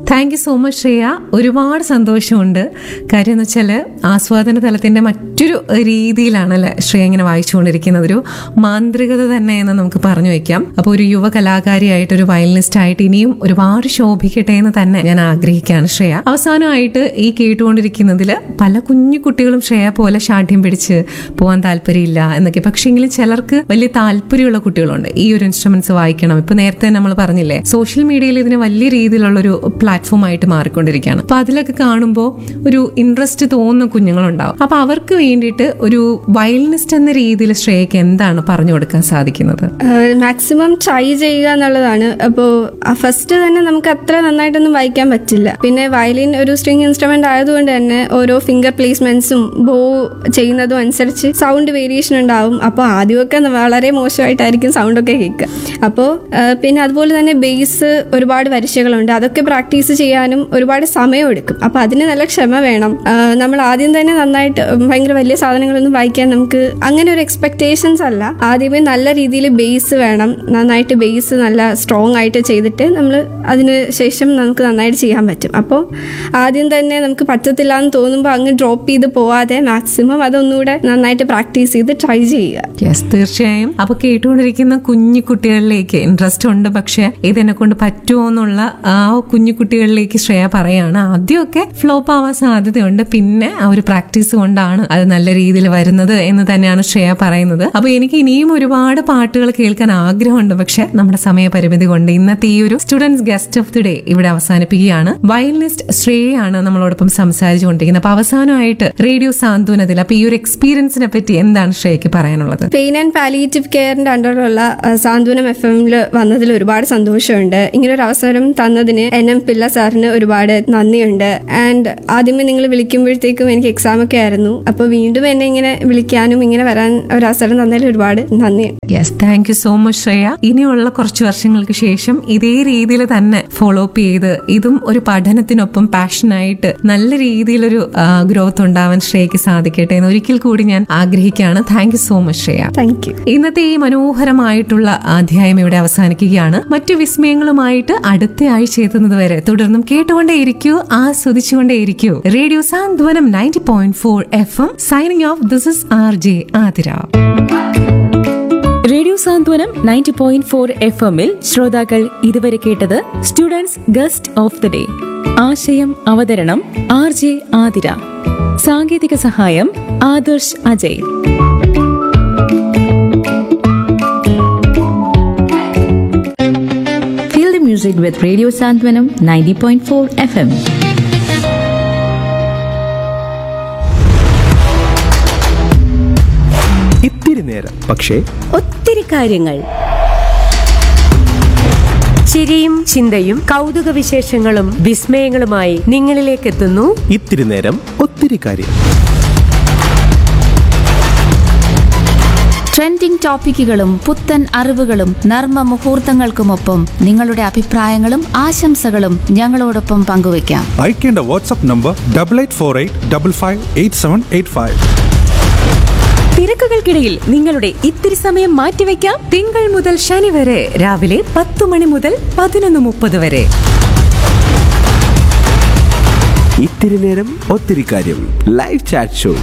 Thank you so much Shreya ഒരുപാട് സന്തോഷമുണ്ട് കാര്യം എന്ന് വെച്ചാൽ ആസ്വാദന തലത്തിന്റെ മറ്റൊരു രീതിയിലാണല്ലേ ശ്രേയ ഇങ്ങനെ വായിച്ചുകൊണ്ടിരിക്കുന്നത് ഒരു മാന്ത്രികത തന്നെ എന്ന് നമുക്ക് പറഞ്ഞു വെക്കാം അപ്പോൾ ഒരു യുവ കലാകാരിയായിട്ട് ഒരു വയലിനിസ്റ്റ് ആയിട്ട് ഇനിയും ഒരുപാട് ശോഭിക്കട്ടെ എന്ന് തന്നെ ഞാൻ ആഗ്രഹിക്കുകയാണ് ശ്രേയ അവസാനമായിട്ട് ഈ കേട്ടുകൊണ്ടിരിക്കുന്നതിൽ പല കുഞ്ഞു കുട്ടികളും ശ്രേയ പോലെ ഷാഠ്യം പിടിച്ച് പോകാൻ താല്പര്യമില്ല എന്നൊക്കെ പക്ഷേങ്കിലും ചിലർക്ക് വലിയ താല്പര്യമുള്ള കുട്ടികളുണ്ട് ഈ ഒരു ഇൻസ്ട്രുമെന്റ്സ് വായിക്കണം ഇപ്പൊ നേരത്തെ നമ്മൾ പറഞ്ഞില്ലേ സോഷ്യൽ മീഡിയയിൽ ഇതിന് വലിയ രീതിയിലുള്ള ഒരു പ്ലാറ്റ്ഫോം ആയിട്ട് മാറിക്കൊണ്ടിരിക്കുകയാണ് അപ്പൊ അതിലൊക്കെ കാണുമ്പോൾ ഒരു ഇൻട്രസ്റ്റ് തോന്നുന്ന കുഞ്ഞുങ്ങളുണ്ടാവും അപ്പൊ അവർക്ക് വേണ്ടിയിട്ട് ഒരു വയലിനിസ്റ്റ് എന്ന രീതിയിൽ ശ്രേയക്ക് എന്താണ് പറഞ്ഞു കൊടുക്കാൻ സാധിക്കുന്നത് മാക്സിമം ട്രൈ ചെയ്യുക എന്നുള്ളതാണ് അപ്പോൾ ഫസ്റ്റ് തന്നെ നമുക്ക് അത്ര നന്നായിട്ടൊന്നും വായിക്കാൻ പറ്റില്ല പിന്നെ വയലിൻ ഒരു സ്ട്രിങ് ഇൻസ്ട്രുമെന്റ് ആയതുകൊണ്ട് തന്നെ ഓരോ ഫിംഗർ പ്ലേസ്മെന്റ്സും ബോ ചെയ്യുന്നതും അനുസരിച്ച് സൗണ്ട് വേരിയേഷൻ ഉണ്ടാവും അപ്പോൾ ആദ്യമൊക്കെ ന- വളരെ മോശമായിട്ടായിരിക്കും സൗണ്ടൊക്കെ കേൾക്കുക അപ്പോൾ പിന്നെ അതുപോലെ തന്നെ ബേസ് ഒരുപാട് വരിശകളുണ്ട് അതൊക്കെ പ്രാക്ടീസ് ചെയ്യാനും ഒരുപാട് സമയമെടുക്കും അപ്പോൾ അതിന് നല്ല ക്ഷമ വേണം ആ, നമ്മൾ ആദ്യം തന്നെ നന്നായിട്ട് ഭയങ്കര വലിയ സാധനങ്ങളൊന്നും വായിക്കാൻ നമുക്ക് അങ്ങനെ ഒരു എക്സ്പെക്ടേഷൻസ് അല്ല ആദ്യമേ നല്ല രീതിയിൽ ബേസ് വേണം നന്നായിട്ട് ബേസ് നല്ല സ്ട്രോങ് ആയിട്ട് ചെയ്തിട്ട് നമ്മൾ അതിന് ശേഷം നമുക്ക് നന്നായിട്ട് ചെയ്യാൻ പറ്റും അപ്പോൾ ആദ്യം തന്നെ നമുക്ക് പറ്റത്തില്ല എന്ന് തോന്നുമ്പോൾ അങ്ങ് ഡ്രോപ്പ് ചെയ്ത് പോവാതെ മാക്സിമം അതൊന്നുകൂടെ നന്നായിട്ട് പ്രാക്ടീസ് ചെയ്ത് ട്രൈ ചെയ്യുക യെസ് തീർച്ചയായും അപ്പൊ കേട്ടുകൊണ്ടിരിക്കുന്ന കുഞ്ഞു കുട്ടികളിലേക്ക് ഇൻട്രസ്റ്റ് ഉണ്ട് പക്ഷെ ഇതെന്നെ കൊണ്ട് പറ്റുമോ എന്നുള്ള ആ കുഞ്ഞു കുട്ടികളിലേക്ക് ശ്രേയ പറയാണ് ആദ്യമൊക്കെ ഫ്ലോപ്പ് ആവാൻ സാധ്യതയുണ്ട് പിന്നെ ആ ഒരു പ്രാക്ടീസ് കൊണ്ടാണ് അത് നല്ല രീതിയിൽ വരുന്നത് എന്ന് തന്നെയാണ് ശ്രേയ പറയുന്നത് അപ്പൊ എനിക്ക് ഇനിയും ഒരുപാട് പാട്ടുകൾ കേൾക്കാൻ ആഗ്രഹമുണ്ട് പക്ഷെ നമ്മുടെ സമയപരിമിതി കൊണ്ട് ഇന്നത്തെ ഈ ഒരു students guest of the day ഇവിടെ അവസാനിപ്പിക്കുകയാണ് വയലിനിസ്റ്റ് ശ്രേയാണ് നമ്മളോടൊപ്പം സംസാരിച്ചുകൊണ്ടിരിക്കുന്നത് അപ്പൊ അവസാനമായിട്ട് റേഡിയോ സാന്ത്വനത്തിൽ അപ്പൊ ഈ ഒരു എക്സ്പീരിയൻസിനെ പറ്റി എന്താണ് ശ്രേയക്ക് പറയാനുള്ളത് പെയിൻ ആൻഡ് പാലിയേറ്റീവ് കെയറിന്റെ അണ്ടറിലുള്ള ആ, സാന്ത്വനം എഫ് എമ്മിൽ വന്നതിൽ ഒരുപാട് സന്തോഷമുണ്ട് ഇങ്ങനെ ഒരു അവസരം തന്നതിന് എൻ എം പിള്ള സാറിന് ഒരുപാട് നന്ദിയുണ്ട് ആൻഡ് ആദ്യമേ നിങ്ങൾ വിളിക്കുമ്പോഴത്തേക്കും എനിക്ക് എക്സാം ഒക്കെ ആയിരുന്നു അപ്പോൾ വീണ്ടും എന്നെ ഇങ്ങനെ വിളിക്കാനും ഇങ്ങനെ വരാൻ ഒരു അവസരം തന്നതിൽ ഒരുപാട് നന്ദിയുണ്ട് yes thank you so much Shreya ഇനിയുള്ള കുറച്ച് വർഷങ്ങൾക്ക് ശേഷം ഇതേ രീതിയിൽ തന്നെ ഫോളോ അപ്പ് ചെയ്ത് ഇതും ഒരു പഠനത്തിനൊപ്പം പാഷനായിട്ട് നല്ല രീതിയിലൊരു ഗ്രോത്ത് ഉണ്ടാവാൻ ശ്രേയക്ക് സാധിക്കട്ടെ എന്ന് ഒരിക്കൽ കൂടി ഞാൻ ആഗ്രഹിക്കുകയാണ് thank you so much Shreya thank you ഇന്നത്തെ ഈ മനോഹരമായിട്ടുള്ള അധ്യായം ഇവിടെ അവസാനിക്കുകയാണ് മറ്റു വിസ്മയങ്ങളുമായിട്ട് അടുത്ത ആഴ്ച എത്തുന്നത് വരെ തുടർന്നും കേട്ടുകൊണ്ടേയിരിക്കൂ ആസ്വദിച്ചുകൊണ്ടേയിരിക്കൂ radio Santhwanam ninety point four F M signing off this is R J Athira radio Santhwanam ninety point four F എമ്മിൽ ശ്രോതാക്കൾ ഇതുവരെ കേട്ടത് students guest of the day ആശയം അവതരണം ആർ ജെ ആതിര സാങ്കേതിക സഹായം Adarsh Ajay Feel the music with Radio Santwanam 90.4 FM. ഇത്തിരി നേരം പക്ഷേ ഒത്തിരി കാര്യങ്ങൾ ചിരിയും ചിന്തയും കൗതുക വിശേഷങ്ങളും വിസ്മയങ്ങളുമായി നിങ്ങളിലേക്ക് എത്തുന്നു ഇത്തിരി നേരം ഒത്തിരി കാര്യം ട്രെൻഡിംഗ് ടോപ്പിക്കുകളും പുത്തൻ അറിവുകളും നർമ്മ മുഹൂർത്തങ്ങൾക്കുമൊപ്പം നിങ്ങളുടെ അഭിപ്രായങ്ങളും ആശംസകളും ഞങ്ങളോടൊപ്പം പങ്കുവയ്ക്കാം അയക്കേണ്ട WhatsApp number double eight four eight double five eight seven eight five തിരക്കുകൾക്കിടയിൽ നിങ്ങളുടെ ഇത്തിരി സമയം മാറ്റിവെക്കാം തിങ്കൾ മുതൽ ശനി വരെ രാവിലെ പത്ത് മണി മുതൽ പതിനൊന്ന് മുപ്പത് വരെ ഇത്തിരി നേരം ഒത്തിരി കാര്യം ലൈവ് ചാറ്റ് ഷോ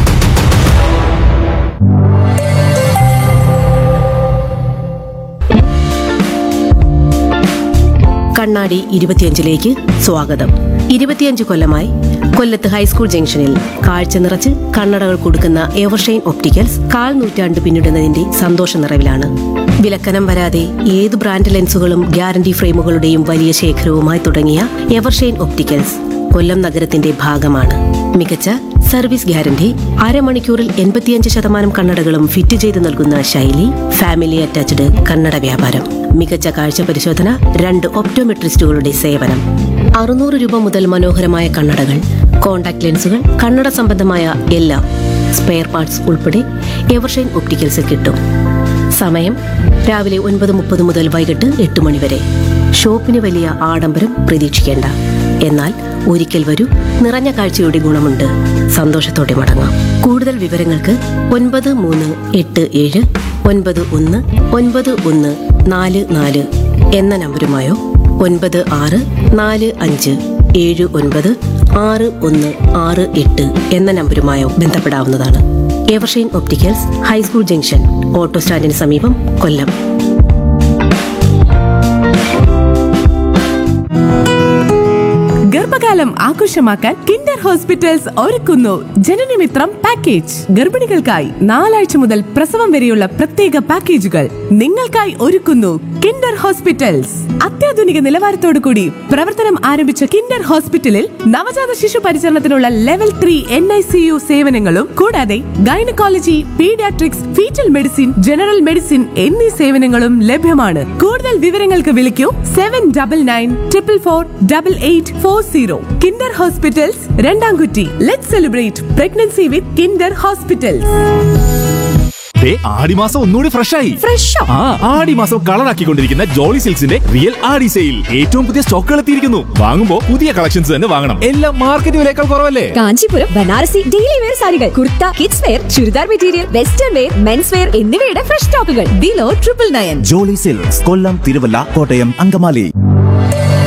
കണ്ണാടി ഇരുപത്തിയഞ്ചിലേക്ക് സ്വാഗതം ഇരുപത്തിയഞ്ച് കൊല്ലമായി കൊല്ലത്ത് ഹൈസ്കൂൾ ജംഗ്ഷനിൽ കാഴ്ച നിറച്ച് കണ്ണടകൾ കൊടുക്കുന്ന എവർഷൈൻ ഒപ്റ്റിക്കൽസ് കാൽ നൂറ്റാണ്ട് പിന്നിടുന്നതിന്റെ സന്തോഷ നിറവിലാണ് വിലക്കനം വരാതെ ഏത് ബ്രാൻഡ് ലെൻസുകളും ഗ്യാരണ്ടി ഫ്രെയിമുകളുടെയും വലിയ ശേഖരവുമായി തുടങ്ങിയ എവർഷൈൻ ഒപ്റ്റിക്കൽസ് കൊല്ലം നഗരത്തിന്റെ ഭാഗമാണ് മികച്ച സർവീസ് ഗ്യാരണ്ടി അരമണിക്കൂറിൽ എൺപത്തിയഞ്ച് ശതമാനം കണ്ണടകളും ഫിറ്റ് ചെയ്ത് നൽകുന്ന ശൈലി ഫാമിലി അറ്റാച്ച്ഡ് കണ്ണട വ്യാപാരം മികച്ച കാഴ്ച പരിശോധന രണ്ട് ഒപ്റ്റോമെട്രിസ്റ്റുകളുടെ സേവനം അറുന്നൂറ് രൂപ മുതൽ മനോഹരമായ കണ്ണടകൾ കോൺടാക്ട് ലെൻസുകൾ കണ്ണട സംബന്ധമായ എല്ലാം സ്പെയർ പാർട്സ് ഉൾപ്പെടെ എവർഷൈൻ ഒപ്റ്റിക്കൽസിൽ കിട്ടും സമയം രാവിലെ ഒൻപത് മുപ്പത് മുതൽ വൈകിട്ട് എട്ട് മണി വരെ ഷോപ്പിന് വലിയ ആഡംബരം പ്രതീക്ഷിക്കേണ്ട എന്നാൽ ഒരിക്കൽ വരൂ നിറഞ്ഞ കാഴ്ചയുടെ ഗുണമുണ്ട് സന്തോഷത്തോടെ മടങ്ങാം കൂടുതൽ വിവരങ്ങൾക്ക് ഒൻപത് മൂന്ന് എട്ട് ഏഴ് ഒൻപത് ഒന്ന് ഒൻപത് ഒന്ന് നാല് നാല് എന്ന നമ്പരുമായോ ഒൻപത് ആറ് നാല് അഞ്ച് ഏഴ് ഒൻപത് ആറ് ഒന്ന് ആറ് എട്ട് എന്ന നമ്പരുമായോ ബന്ധപ്പെടാവുന്നതാണ് Evershine opticals high school junction auto സ്റ്റാൻഡിന് സമീപം കൊല്ലം ഗർഭകാലം ആഘോഷമാക്കാൻ കിൻഡർ ഹോസ്പിറ്റൽസ് ഒരുക്കുന്നു ജനനമിത്രം പാക്കേജ് ഗർഭിണികൾക്കായി നാലാഴ്ച മുതൽ പ്രസവം വരെയുള്ള പ്രത്യേക പാക്കേജുകൾ നിങ്ങൾക്കായി ഒരുക്കുന്നു കിൻഡർ ഹോസ്പിറ്റൽസ് അത്യാധുനിക നിലവാരത്തോടു കൂടി പ്രവർത്തനം ആരംഭിച്ച കിൻഡർ ഹോസ്പിറ്റലിൽ നവജാത ശിശു പരിചരണത്തിനുള്ള level three N I C U സേവനങ്ങളും കൂടാതെ gynaecology paediatrics foetal medicine general medicine എന്നീ സേവനങ്ങളും ലഭ്യമാണ് കൂടുതൽ വിവരങ്ങൾക്ക് വിളിക്കൂ seven double nine triple four double eight four zero Kinder hospitals Randamkutty let celebrate pregnancy with Kinder hospitals ദേ, ആടിമാസം ഒന്നുകൂടി ഫ്രഷ് ആയി ഫ്രഷോ ആ ആടിമാസം കളറാക്കിക്കൊണ്ടിരിക്കുന്ന ജോളി സിൽക്സിന്റെ റിയൽ ആടി സെയിൽ ഏറ്റവും പുതിയ സ്റ്റോക്കുകൾ എത്തിയിരിക്കുന്നു വാങ്ങുമ്പോ പുതിയ കളക്ഷൻസ് തന്നെ വാങ്ങണം എല്ലാം മാർക്കറ്റ് വിലയേക്കാൾ കുറവല്ലേ കാഞ്ചീപുരം ബനാറസി ഡെയിലി വെയർ സാരികൾ kurta kids wear churidar material western wear men's wear എന്നിവയുടെ ഫ്രഷ് സ്റ്റോക്കുകൾ below triple nine Jolly Silks Kollam Thiruvalla Kottayam Angamaly